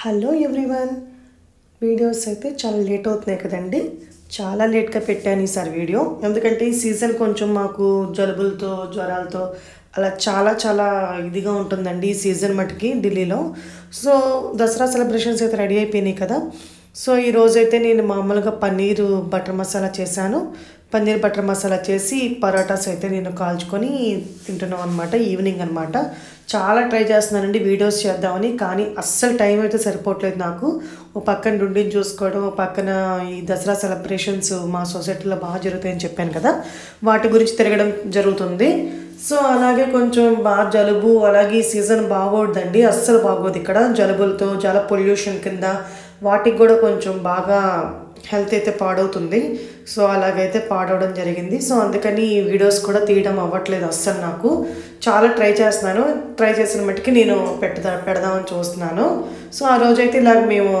hello everyone videos అయితే చాలా late అవుతున్నాయి కదండి చాలా లేట్గా పెట్టాను ఈసారి వీడియో ఎందుకంటే ఈ సీజన్ కొంచెం మాకు జలుబులతో జ్వరాలతో అలా చాలా చాలా ఇదిగా ఉంటుందండి ఈ సీజన్ మటుకి ఢిల్లీలో సో దసరా సెలబ్రేషన్స్ అయితే రెడీ అయిపోయినాయి కదా సో ఈ రోజైతే నేను మామూలుగా పన్నీరు బటర్ మసాలా చేశాను పన్నీర్ బటర్ మసాలా చేసి పరోటాస్ అయితే నేను కాల్చుకొని తింటున్నాం అనమాట ఈవినింగ్ అనమాట చాలా ట్రై చేస్తున్నానండి వీడియోస్ చేద్దామని కానీ అస్సలు టైం అయితే సరిపోవట్లేదు నాకు ఓ పక్కన రుండిని చూసుకోవడం ఓ పక్కన ఈ దసరా సెలబ్రేషన్స్ మా సొసైటీలో బాగా జరుగుతాయని చెప్పాను కదా వాటి గురించి తిరగడం జరుగుతుంది సో అలాగే కొంచెం బాగా జలుబు అలాగే ఈ సీజన్ బాగోదండి అస్సలు బాగోదు ఇక్కడ జలుబులతో చాలా పొల్యూషన్ కింద వాటికి కూడా కొంచెం బాగా హెల్త్ అయితే పాడవుతుంది సో అలాగైతే పాడవడం జరిగింది సో అందుకని ఈ వీడియోస్ కూడా తీయడం అవ్వట్లేదు అస్సలు నాకు చాలా ట్రై చేస్తున్నాను ట్రై చేసిన మట్టుకి నేను పెట్టదా పెడదామని చూస్తున్నాను సో ఆ రోజైతే ఇలాగ మేము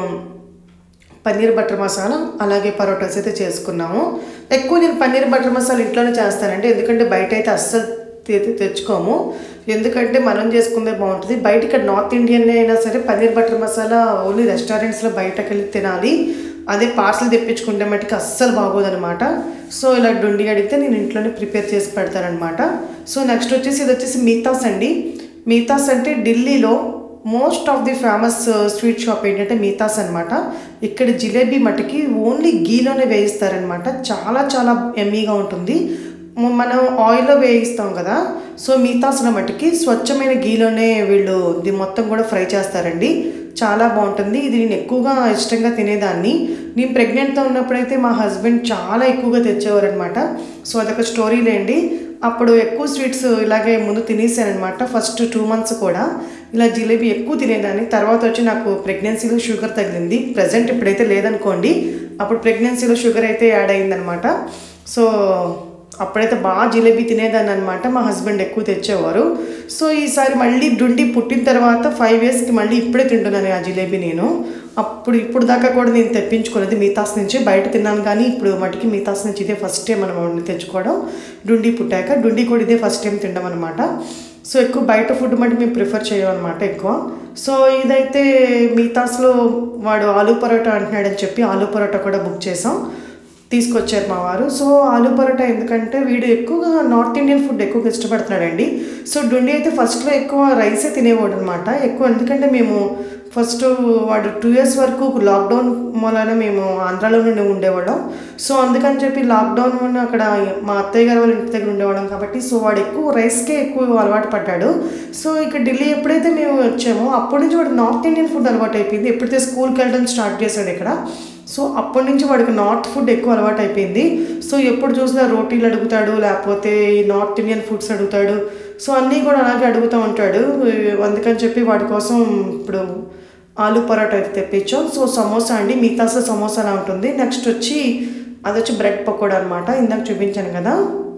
పన్నీర్ బటర్ మసాలా అలాగే పరోటాస్ అయితే చేసుకున్నాము ఎక్కువ నేను పన్నీర్ బటర్ మసాలా ఇంట్లోనే చేస్తానండి ఎందుకంటే బయట అయితే అస్సలు తె- తెచ్చుకోము ఎందుకంటే మనం చేసుకుందే బాగుంటుంది బయట ఇక్కడ నార్త్ ఇండియన్ అయినా సరే పన్నీర్ బటర్ మసాలా ఓన్లీ రెస్టారెంట్స్లో బయటకు వెళ్ళి తినాలి అదే పార్సల్ తెప్పించుకుంటే మటుకు అస్సలు బాగోదనమాట సో ఇలా డొండి అడిగితే నేను ఇంట్లోనే ప్రిపేర్ చేసి పెడతానమాట సో నెక్స్ట్ వచ్చేసి ఇది వచ్చేసి మీతాస్ అండి మీతాస్ అంటే ఢిల్లీలో most of the famous sweet shop ఏంటంటే మీతాస్ అనమాట ఇక్కడ జిలేబీ మటుకి ఓన్లీ గీలోనే వేయిస్తారనమాట చాలా చాలా ఎమ్మీగా ఉంటుంది మ- మనం ఆయిల్లో వేయిస్తాం కదా సో మిగతాసిన మట్టుకి స్వచ్ఛమైన గీలోనే వీళ్ళు ఇది మొత్తం కూడా ఫ్రై చేస్తారండి చాలా బాగుంటుంది ఇది నేను ఎక్కువగా ఇష్టంగా తినేదాన్ని నేను ప్రెగ్నెంట్తో ఉన్నప్పుడైతే మా హస్బెండ్ చాలా ఎక్కువగా తెచ్చేవారనమాట సో అదొక స్టోరీ లేండి అప్పుడు ఎక్కువ స్వీట్స్ ఇలాగే ముందు తినేసానమాట ఫస్ట్ టూ మంత్స్ కూడా ఇలా జిలేబీ ఎక్కువ తినేదాన్ని తర్వాత వచ్చి నాకు ప్రెగ్నెన్సీలో షుగర్ తగిలింది ప్రజెంట్ ఇప్పుడైతే లేదనుకోండి అప్పుడు ప్రెగ్నెన్సీలో షుగర్ అయితే యాడ్ అయిందనమాట సో అప్పుడైతే బాగా జిలేబీ తినేదాన్ని అనమాట మా హస్బెండ్ ఎక్కువ తెచ్చేవారు సో ఈసారి మళ్ళీ డుండి పుట్టిన తర్వాత ఫైవ్ ఇయర్స్కి మళ్ళీ ఇప్పుడే తింటున్నాను ఆ జిలేబీ నేను అప్పుడు ఇప్పుడు దాకా కూడా నేను తెప్పించుకోలేదు మీతాస్ నుంచి బయట తిన్నాను కానీ ఇప్పుడు మటుకి మీతాస్ నుంచి ఇదే ఫస్ట్ టైం మనం తెచ్చుకోవడం డుండి పుట్టాక డుండి కూడా ఇదే ఫస్ట్ టైం తినడం అనమాట సో ఎక్కువ బయట ఫుడ్ మటుకు మేము ప్రిఫర్ చేయమన్నమాట ఎక్కువ సో ఇదైతే మీతాస్లో వాడు ఆలూ పరోటా అంటున్నాడని చెప్పి ఆలూ పరోటా కూడా బుక్ చేసాం తీసుకొచ్చారు మా వారు సో ఆలూ పరోటా ఎందుకంటే వీడు ఎక్కువగా నార్త్ ఇండియన్ ఫుడ్ ఎక్కువగా ఇష్టపడుతున్నాడండి సో డుండి అయితే ఫస్ట్లో ఎక్కువ రైసే తినేవాడు అనమాట ఎక్కువ ఎందుకంటే మేము ఫస్ట్ వాడు టూ ఇయర్స్ వరకు లాక్డౌన్ మూలాన మేము ఆంధ్రాలోనే ఉండేవాళ్ళం సో అందుకని చెప్పి లాక్డౌన్ వల్ల అక్కడ మా అత్తయ్య గారు వాళ్ళ ఇంటి దగ్గర ఉండేవాళ్ళం కాబట్టి సో వాడు ఎక్కువ రైస్కే ఎక్కువ అలవాటు పడ్డాడు సో ఇక్కడ ఢిల్లీ ఎప్పుడైతే మేము వచ్చామో అప్పటి నుంచి వాడు నార్త్ ఇండియన్ ఫుడ్ అలవాటు అయిపోయింది ఎప్పుడైతే స్కూల్కి వెళ్ళడం స్టార్ట్ చేశాడు ఇక్కడ సో అప్పటి నుంచి వాడికి నార్త్ ఫుడ్ ఎక్కువ అలవాటు అయిపోయింది సో ఎప్పుడు చూసినా రోటీలు అడుగుతాడు లేకపోతే ఈ నార్త్ ఇండియన్ ఫుడ్స్ అడుగుతాడు సో అన్నీ కూడా అలాగే అడుగుతూ ఉంటాడు అందుకని చెప్పి వాడి కోసం ఇప్పుడు ఆలూ పరోటా అయితే తెప్పించాం సో సమోసా అండి మిగతాస సమోసా అలా ఉంటుంది నెక్స్ట్ వచ్చి అది వచ్చి బ్రెడ్ పకోడా అనమాట ఇందాక చూపించాను కదా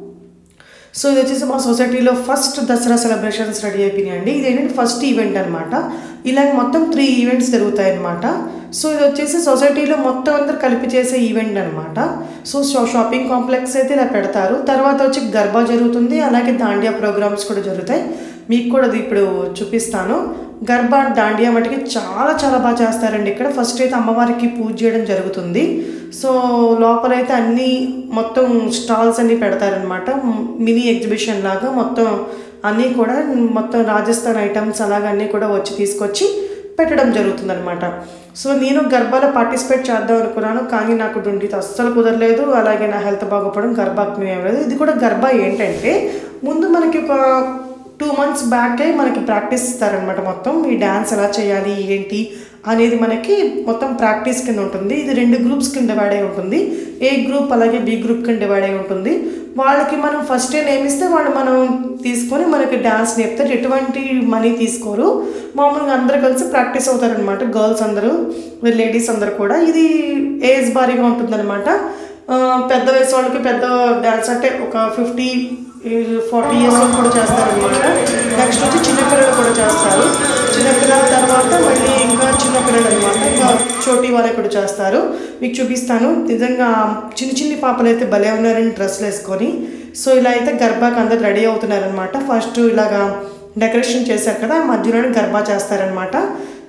సో ఇది వచ్చేసి మా సొసైటీలో ఫస్ట్ దసరా సెలబ్రేషన్స్ రెడీ అయిపోయినాయి అండి ఇది ఏంటంటే ఫస్ట్ ఈవెంట్ అనమాట ఇలాగ మొత్తం త్రీ ఈవెంట్స్ జరుగుతాయి అనమాట సో ఇది వచ్చేసి సొసైటీలో మొత్తం అందరు కలిపి చేసే ఈవెంట్ అనమాట సో షా- షాపింగ్ కాంప్లెక్స్ అయితే ఇలా పెడతారు తర్వాత వచ్చి గర్బా జరుగుతుంది అలాగే దాండియా ప్రోగ్రామ్స్ కూడా జరుగుతాయి మీకు కూడా అది ఇప్పుడు చూపిస్తాను గర్బా దాండియా మటుకి చాలా చాలా బాగా చేస్తారండి ఇక్కడ ఫస్ట్ అయితే అమ్మవారికి పూజ చేయడం జరుగుతుంది సో లోపలైతే అన్నీ మొత్తం స్టాల్స్ అన్నీ పెడతారనమాట మినీ ఎగ్జిబిషన్ లాగా మొత్తం అన్నీ కూడా మొత్తం రాజస్థాన్ ఐటమ్స్ అలాగ అన్నీ కూడా వచ్చి తీసుకొచ్చి పెట్టడం జరుగుతుందనమాట సో నేను గర్భాలో పార్టిసిపేట్ చేద్దాం అనుకున్నాను కానీ నాకు డుండితో అస్సలు కుదరలేదు అలాగే నా హెల్త్ బాగోపడం గర్భాకి లేదు ఇది కూడా గర్భ ఏంటంటే ముందు మనకి ఒక టూ మంత్స్ బ్యాకే మనకి ప్రాక్టీస్ ఇస్తారనమాట మొత్తం ఈ డ్యాన్స్ ఎలా చేయాలి ఏంటి అనేది మనకి మొత్తం ప్రాక్టీస్ కింద ఉంటుంది ఇది రెండు గ్రూప్స్ కింద డివైడ్ అయి ఉంటుంది ఏ గ్రూప్ అలాగే బి గ్రూప్ కింద డివైడ్ అయి ఉంటుంది వాళ్ళకి మనం ఫస్ట్ నేమ్ ఇస్తే వాళ్ళు మనం తీసుకొని మనకి డ్యాన్స్ నేర్పుతారు ఎటువంటి మనీ తీసుకోరు మామూలుగా అందరూ కలిసి ప్రాక్టీస్ అవుతారనమాట గర్ల్స్ అందరూ లేడీస్ అందరూ కూడా ఇది ఏజ్ భారీగా ఉంటుందన్నమాట ఆ, పెద్ద వయసు వాళ్ళకి పెద్ద డ్యాన్స్ అంటే ఒక ఫిఫ్టీ ఫార్టీ ఇయర్స్ కూడా చేస్తారనమాట నెక్స్ట్ వచ్చి చిన్నపిల్లలు కూడా చేస్తారు చిన్నపిల్లల తర్వాత మళ్ళీ ఇంకా చిన్నపిల్లలు అనమాట ఇంకా చోటీ వాళ్ళకి కూడా చేస్తారు మీకు చూపిస్తాను నిజంగా చిన్న చిన్ని పాపలు అయితే భలే ఉన్నారని డ్రెస్సులు వేసుకొని సో ఇలా అయితే గర్భాకి అందరు రెడీ అవుతున్నారనమాట ఫస్ట్ ఇలాగా డెకరేషన్ చేశారు కదా మధ్యలోనే గర్భా చేస్తారనమాట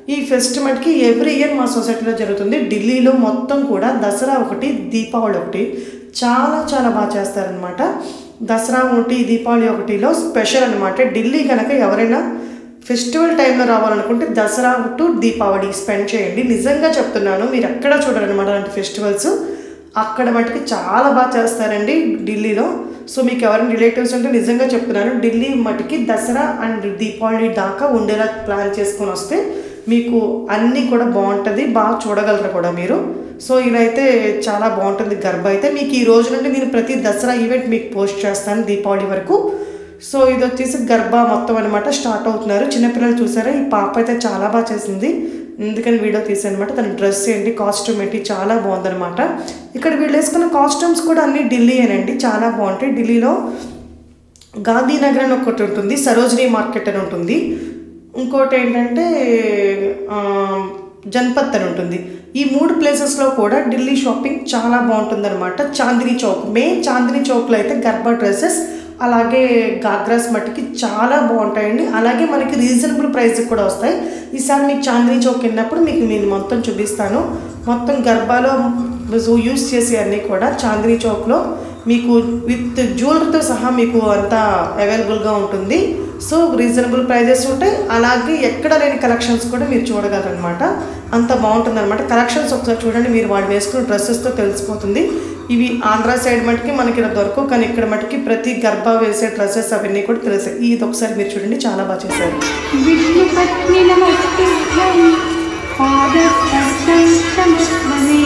ఈ ఫెస్ట్ మటుకి ఎవ్రీ ఇయర్ మా సొసైటీలో జరుగుతుంది ఢిల్లీలో మొత్తం కూడా దసరా ఒకటి దీపావళి ఒకటి చాలా చాలా బాగా చేస్తారనమాట దసరా ఒకటి దీపావళి ఒకటిలో స్పెషల్ అనమాట ఢిల్లీ కనుక ఎవరైనా ఫెస్టివల్ టైంలో రావాలనుకుంటే దసరా టు దీపావళి స్పెండ్ చేయండి నిజంగా చెప్తున్నాను మీరు ఎక్కడ చూడరనమాట అలాంటి ఫెస్టివల్స్ అక్కడ మటుకు చాలా బాగా చేస్తారండి ఢిల్లీలో సో మీకు ఎవరైనా రిలేటివ్స్ ఉంటే నిజంగా చెప్తున్నాను ఢిల్లీ మటుకి దసరా అండ్ దీపావళి దాకా ఉండేలా ప్లాన్ చేసుకొని వస్తే మీకు అన్నీ కూడా బాగుంటుంది బాగా చూడగలరు కూడా మీరు సో ఇదైతే చాలా బాగుంటుంది గర్భ అయితే మీకు ఈ రోజు నుండి నేను ప్రతి దసరా ఈవెంట్ మీకు పోస్ట్ చేస్తాను దీపావళి వరకు సో ఇది వచ్చేసి గర్భ మొత్తం అనమాట స్టార్ట్ అవుతున్నారు చిన్నపిల్లలు చూసారా ఈ పాప అయితే చాలా బాగా చేసింది అందుకని వీడియో తీసాను అనమాట తన డ్రెస్ ఏంటి కాస్ట్యూమ్ ఏంటి చాలా బాగుందనమాట ఇక్కడ వీళ్ళు వేసుకున్న కాస్ట్యూమ్స్ కూడా అన్ని ఢిల్లీయేనండి చాలా బాగుంటాయి ఢిల్లీలో గాంధీనగర్ అని ఒకటి ఉంటుంది సరోజినీ మార్కెట్ అని ఉంటుంది ఇంకోటి ఏంటంటే ఆ, జన్పత్ అని ఉంటుంది ఈ మూడు ప్లేసెస్లో కూడా ఢిల్లీ షాపింగ్ చాలా బాగుంటుంది అనమాట చాందినీ చౌక్ మెయిన్ చాందినీ చౌక్లో అయితే గర్భా డ్రెస్సెస్ అలాగే గాగ్రాస్ మట్టికి చాలా బాగుంటాయండి అలాగే మనకి రీజనబుల్ ప్రైస్కి కూడా వస్తాయి ఈసారి మీకు చాందినీ చౌక్ వెళ్ళినప్పుడు మీకు నేను మొత్తం చూపిస్తాను మొత్తం గర్భాలో యూస్ చేసే అన్నీ కూడా చాందినీ చౌక్లో మీకు విత్ జ్యువెలరీతో సహా మీకు అంతా అవైలబుల్గా ఉంటుంది సో రీజనబుల్ ప్రైజెస్ ఉంటాయి అలాగే ఎక్కడ లేని కలెక్షన్స్ కూడా మీరు చూడగలరు అనమాట అంత బాగుంటుంది అనమాట కలెక్షన్స్ ఒకసారి చూడండి మీరు వాళ్ళు వేసుకున్న డ్రెస్సెస్తో తెలిసిపోతుంది ఇవి ఆంధ్ర సైడ్ మటుకి మనకి ఇలా దొరకవు కానీ ఇక్కడ మటుకి ప్రతి గర్భ వేసే డ్రెస్సెస్ అవన్నీ కూడా తెలుస్తాయి ఇది ఒకసారి మీరు చూడండి చాలా బాగా చేశారు विष्णुपत्नि नमस्तुभ्यं पादस्पर्शं समस्महे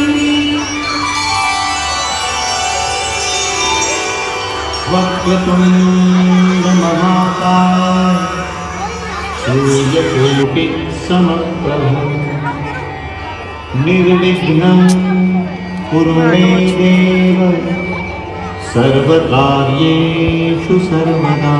वक्रतुण्डमहाकाय सूर्यकोटि समप्रभ निर्विघ्नं कुरु मे देव सर्वकार्येषु सर्वदा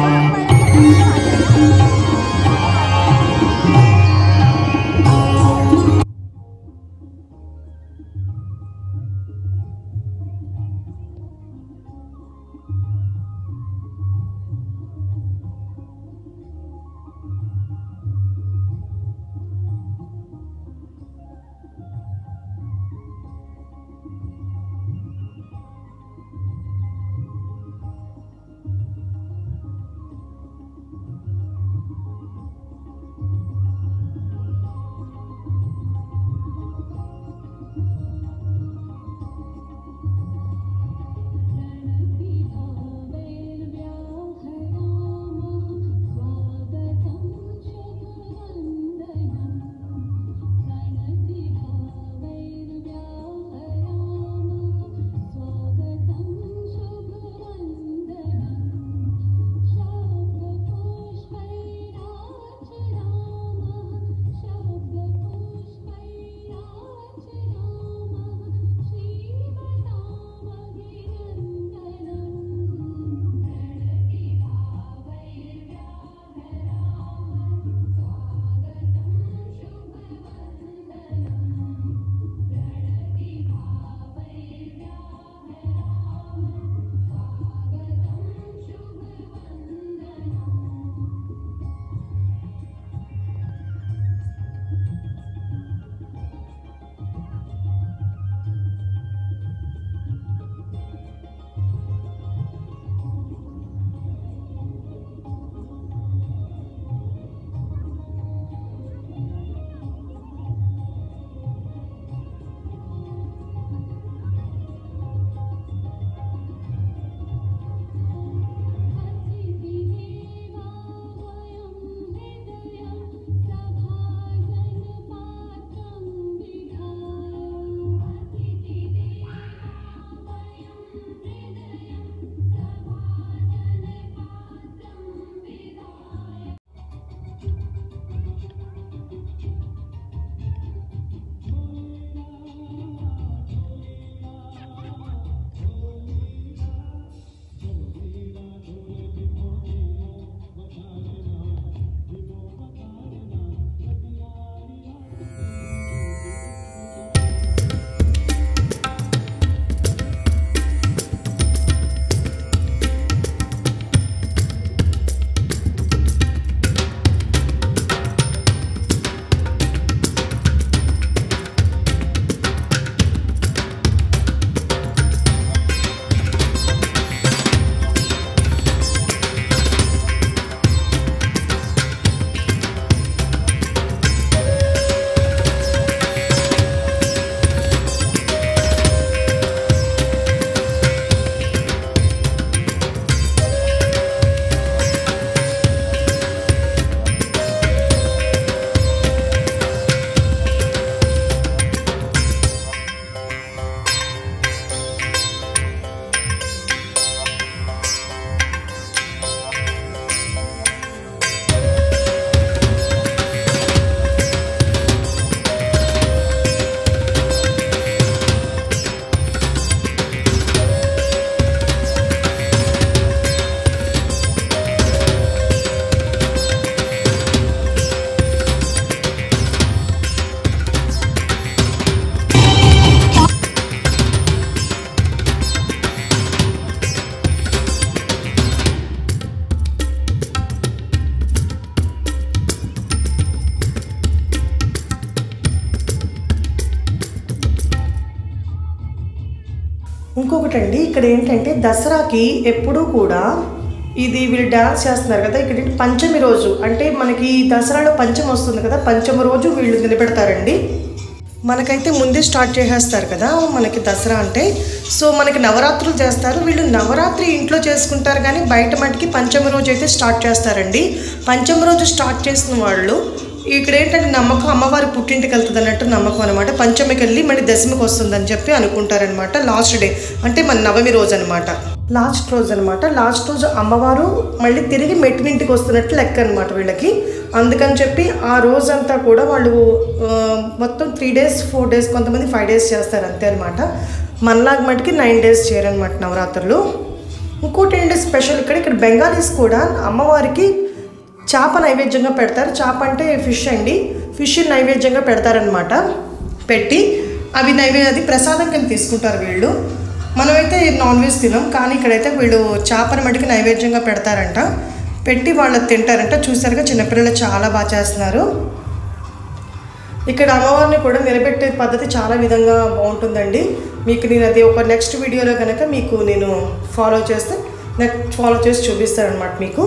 ఇంకొకటండి ఇక్కడ ఏంటంటే దసరాకి ఎప్పుడూ కూడా ఇది వీళ్ళు డ్యాన్స్ చేస్తున్నారు కదా ఇక్కడ ఏంటి పంచమి రోజు అంటే మనకి దసరాలో పంచమి వస్తుంది కదా పంచమి రోజు వీళ్ళు నిలబెడతారండి మనకైతే ముందే స్టార్ట్ చేసేస్తారు కదా మనకి దసరా అంటే సో మనకి నవరాత్రులు చేస్తారు వీళ్ళు నవరాత్రి ఇంట్లో చేసుకుంటారు కానీ బయట మటుకి పంచమి రోజు అయితే స్టార్ట్ చేస్తారండి పంచమి రోజు స్టార్ట్ చేసిన వాళ్ళు ఇక్కడ ఏంటంటే నమ్మకం అమ్మవారి పుట్టింటికి వెళ్తుంది అన్నట్టు నమ్మకం అనమాట పంచమికి వెళ్ళి మళ్ళీ దశమికి వస్తుందని చెప్పి అనుకుంటారనమాట లాస్ట్ డే అంటే మన నవమి రోజు అనమాట లాస్ట్ రోజు అనమాట లాస్ట్ రోజు అమ్మవారు మళ్ళీ తిరిగి మెట్టినింటికి వస్తున్నట్టు లెక్క అనమాట వీళ్ళకి అందుకని చెప్పి ఆ రోజంతా కూడా వాళ్ళు ఆ, మొత్తం త్రీ డేస్ ఫోర్ డేస్ కొంతమంది ఫైవ్ డేస్ చేస్తారు అంతే అనమాట మనలాగా మటుకి నైన్ డేస్ చేయరనమాట నవరాత్రులు ఇంకోటి ఏంటి స్పెషల్ ఇక్కడ ఇక్కడ బెంగాలీస్ కూడా అమ్మవారికి చేప నైవేద్యంగా పెడతారు చేప అంటే ఫిష్ అండి ఫిష్ నైవేద్యంగా పెడతారనమాట పెట్టి అవి నైవేద్యం అది ప్రసాదం కింద తీసుకుంటారు వీళ్ళు మనమైతే నాన్ వెజ్ తినాం కానీ ఇక్కడైతే వీళ్ళు చేపని మటుకి నైవేద్యంగా పెడతారంట పెట్టి వాళ్ళు తింటారంట చూసారుగా చిన్నపిల్లలు చాలా బాగా చేస్తున్నారు ఇక్కడ అమ్మవారిని కూడా నిలబెట్టే పద్ధతి చాలా విధంగా బాగుంటుందండి మీకు నేను అది ఒక నెక్స్ట్ వీడియోలో కనుక మీకు నేను ఫాలో చేస్తే నెక్స్ట్ ఫాలో చేసి చూపిస్తానమాట మీకు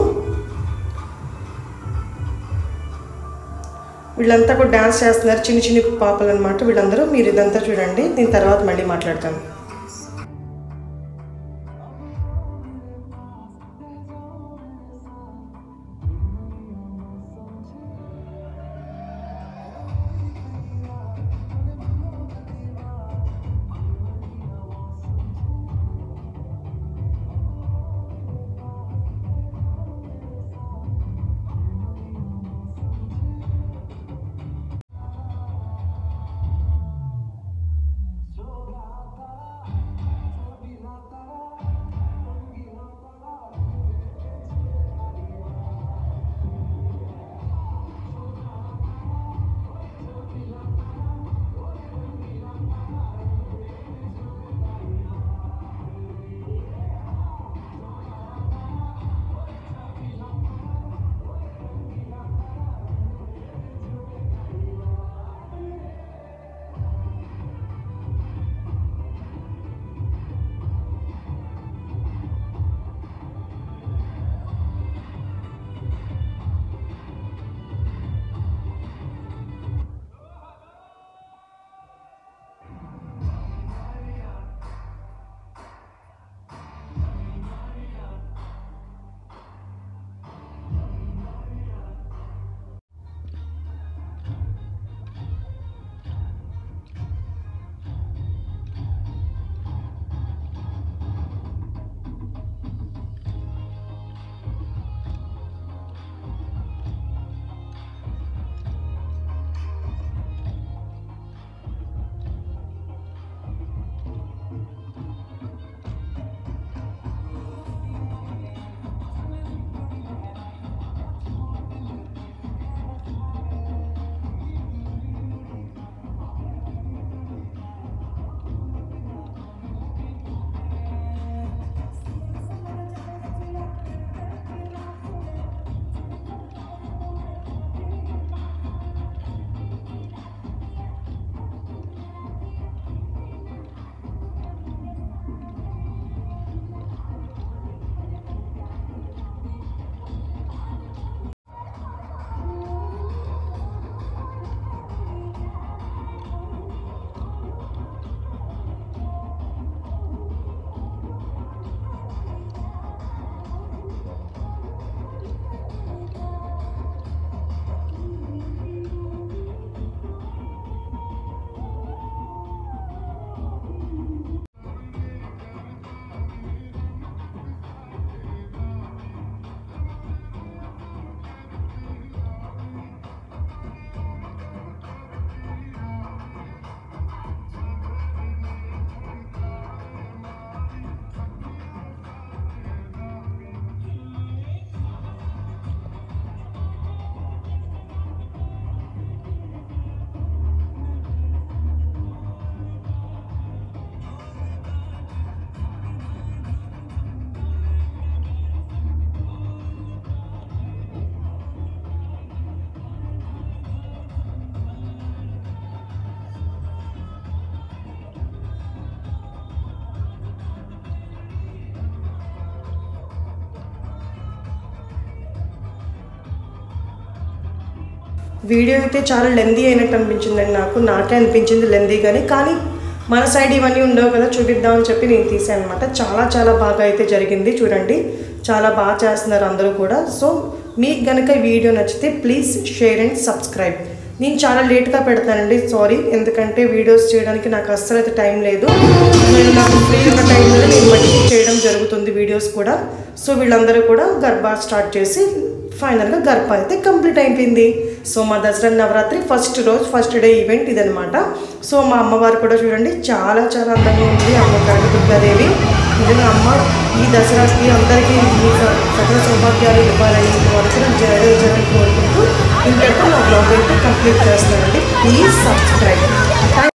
వీళ్ళంతా కూడా డ్యాన్స్ చేస్తున్నారు చిన్న చిన్న పాపలు అనమాట వీళ్ళందరూ మీరు ఇదంతా చూడండి దీని తర్వాత మళ్ళీ మాట్లాడతాను వీడియో అయితే చాలా లెందీ అయినట్టు అనిపించిందండి నాకు నాకే అనిపించింది లెందీ కానీ కానీ మన సైడ్ ఇవన్నీ ఉండవు కదా చూపిద్దామని చెప్పి నేను తీసాను అనమాట చాలా చాలా బాగా అయితే జరిగింది చూడండి చాలా బాగా చేస్తున్నారు అందరూ కూడా సో మీకు కనుక ఈ వీడియో నచ్చితే ప్లీజ్ షేర్ అండ్ సబ్స్క్రైబ్ నేను చాలా లేట్గా పెడతానండి సారీ ఎందుకంటే వీడియోస్ చేయడానికి నాకు అస్సలు అయితే టైం లేదు నేను నాకు ఫ్రీ ఉన్న టైంలో నేను మళ్ళీ చేయడం జరుగుతుంది వీడియోస్ కూడా సో వీళ్ళందరూ కూడా గర్భా స్టార్ట్ చేసి ఫైనల్గా గర్భ అయితే కంప్లీట్ అయిపోయింది సో మా దసరా నవరాత్రి ఫస్ట్ రోజు ఫస్ట్ డే ఈవెంట్ ఇదనమాట సో మా అమ్మవారు కూడా చూడండి చాలా చాలా అందంగా ఉంది అమ్మగారు దుర్గాదేవి నిజంగా అమ్మ ఈ దసరాకి అందరికీ మీ స- సకల సౌభాగ్యాలు ఇవ్వాలని వరకు జరగాలని కోరుకుంటూ ఇంతటితో నా బ్లాగ్ అయితే కంప్లీట్ చేస్తానండి ప్లీజ్ సబ్స్క్రైబ్